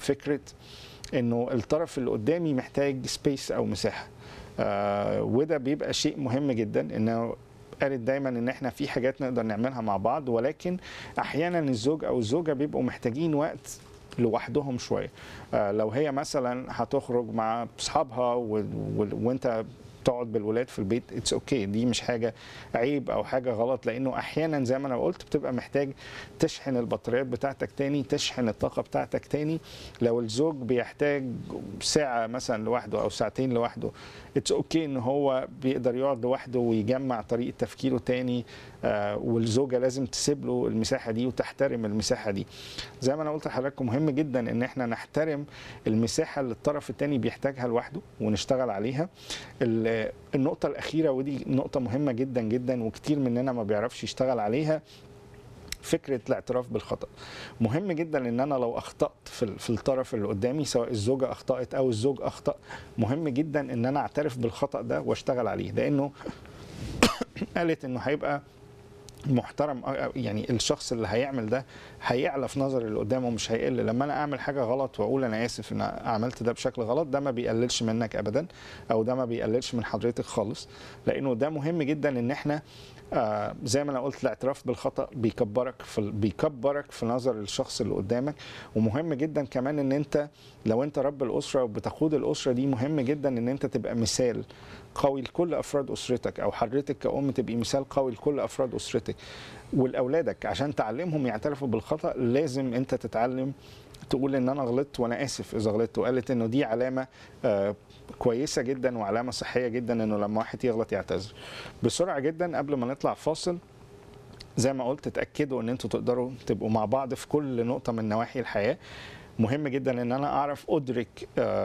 فكره انه الطرف اللي قدامي محتاج سبيس او مساحه آه وده بيبقى شيء مهم جدا انه قالت دايما ان احنا في حاجات نقدر نعملها مع بعض ولكن احيانا الزوج او الزوجه بيبقوا محتاجين وقت لوحدهم شويه آه لو هي مثلا هتخرج مع اصحابها و... و... وانت تقعد بالولاد في البيت اتس اوكي okay. دي مش حاجه عيب او حاجه غلط لانه احيانا زي ما انا قلت بتبقى محتاج تشحن البطاريات بتاعتك تاني تشحن الطاقه بتاعتك تاني لو الزوج بيحتاج ساعه مثلا لوحده او ساعتين لوحده اتس اوكي okay ان هو بيقدر يقعد لوحده ويجمع طريقه تفكيره تاني آه والزوجه لازم تسيب له المساحه دي وتحترم المساحه دي زي ما انا قلت لحضراتكم مهم جدا ان احنا نحترم المساحه اللي الطرف الثاني بيحتاجها لوحده ونشتغل عليها النقطه الاخيره ودي نقطه مهمه جدا جدا وكتير مننا ما بيعرفش يشتغل عليها فكره الاعتراف بالخطا مهم جدا ان انا لو اخطات في, في الطرف اللي قدامي سواء الزوجه اخطات او الزوج اخطا مهم جدا ان انا اعترف بالخطا ده واشتغل عليه لانه قالت انه هيبقى محترم يعني الشخص اللي هيعمل ده هيعلى في نظر اللي قدامه مش هيقل لما انا اعمل حاجه غلط واقول انا اسف ان عملت ده بشكل غلط ده ما بيقللش منك ابدا او ده ما بيقللش من حضرتك خالص لانه ده مهم جدا ان احنا آه زي ما انا قلت الاعتراف بالخطا بيكبرك في بيكبرك في نظر الشخص اللي قدامك ومهم جدا كمان ان انت لو انت رب الاسره وبتقود الاسره دي مهم جدا ان انت تبقى مثال قوي لكل افراد اسرتك او حضرتك كأم تبقي مثال قوي لكل افراد اسرتك ولاولادك عشان تعلمهم يعترفوا بالخطا لازم انت تتعلم تقول ان انا غلطت وانا اسف اذا غلطت وقالت انه دي علامه آه كويسه جدا وعلامه صحيه جدا انه لما واحد يغلط يعتذر بسرعه جدا قبل ما نطلع فاصل زي ما قلت تاكدوا ان انتوا تقدروا تبقوا مع بعض في كل نقطه من نواحي الحياه مهم جدا ان انا اعرف ادرك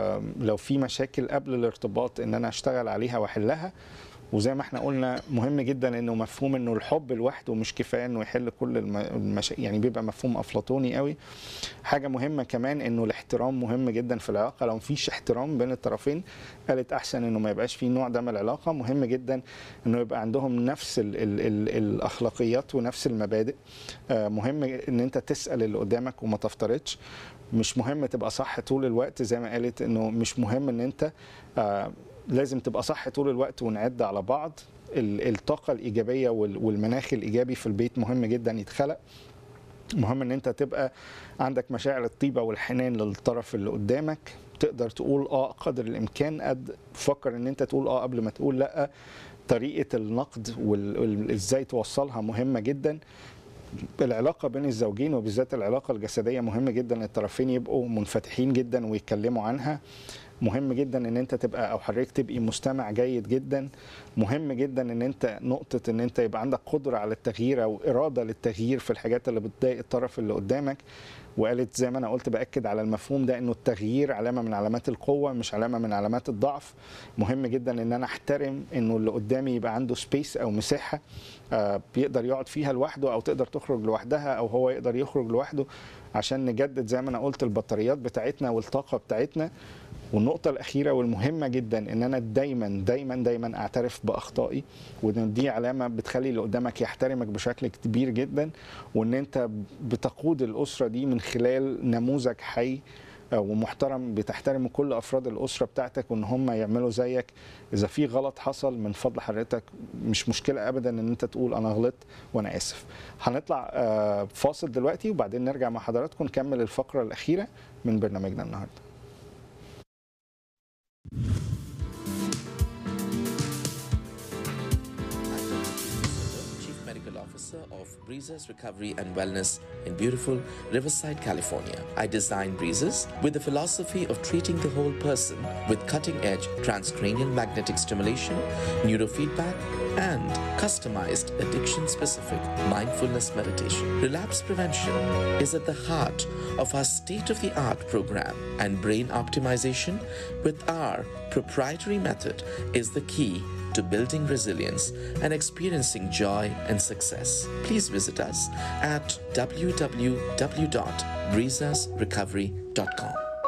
لو في مشاكل قبل الارتباط ان انا اشتغل عليها واحلها وزي ما احنا قلنا مهم جدا انه مفهوم انه الحب لوحده مش كفايه انه يحل كل المشاكل يعني بيبقى مفهوم افلاطوني قوي حاجه مهمه كمان انه الاحترام مهم جدا في العلاقه لو مفيش احترام بين الطرفين قالت احسن انه ما يبقاش في نوع ده من العلاقه مهم جدا انه يبقى عندهم نفس ال ال ال الاخلاقيات ونفس المبادئ مهم ان انت تسال اللي قدامك وما تفترضش مش مهم تبقى صح طول الوقت زي ما قالت انه مش مهم ان انت آه لازم تبقى صح طول الوقت ونعد على بعض الطاقه الايجابيه والمناخ الايجابي في البيت مهم جدا يتخلق مهم ان انت تبقى عندك مشاعر الطيبه والحنان للطرف اللي قدامك تقدر تقول اه قدر الامكان قد فكر ان انت تقول اه قبل ما تقول لا طريقه النقد وازاي توصلها مهمه جدا العلاقة بين الزوجين وبالذات العلاقة الجسدية مهم جدا الطرفين يبقوا منفتحين جدا ويتكلموا عنها مهم جدا ان انت تبقى او حضرتك تبقي مستمع جيد جدا مهم جدا ان انت نقطة ان انت يبقى عندك قدرة على التغيير او ارادة للتغيير في الحاجات اللي بتضايق الطرف اللي قدامك وقالت زي ما انا قلت باكد على المفهوم ده انه التغيير علامه من علامات القوه مش علامه من علامات الضعف مهم جدا ان انا احترم انه اللي قدامي يبقى عنده سبيس او مساحه آه بيقدر يقعد فيها لوحده او تقدر تخرج لوحدها او هو يقدر يخرج لوحده عشان نجدد زي ما انا قلت البطاريات بتاعتنا والطاقه بتاعتنا والنقطة الأخيرة والمهمة جدا إن أنا دايما دايما دايما أعترف بأخطائي وإن دي علامة بتخلي اللي قدامك يحترمك بشكل كبير جدا وإن أنت بتقود الأسرة دي من خلال نموذج حي ومحترم بتحترم كل افراد الاسره بتاعتك وان هم يعملوا زيك اذا في غلط حصل من فضل حضرتك مش مشكله ابدا ان انت تقول انا غلطت وانا اسف هنطلع فاصل دلوقتي وبعدين نرجع مع حضراتكم نكمل الفقره الاخيره من برنامجنا النهارده officer of Breezes Recovery and Wellness in beautiful Riverside, California. I designed Breezes with the philosophy of treating the whole person with cutting edge transcranial magnetic stimulation, neurofeedback, and customized addiction specific mindfulness meditation. Relapse prevention is at the heart of our state of the art program, and brain optimization with our proprietary method is the key to building resilience and experiencing joy and success. Please visit us at www.breezasrecovery.com.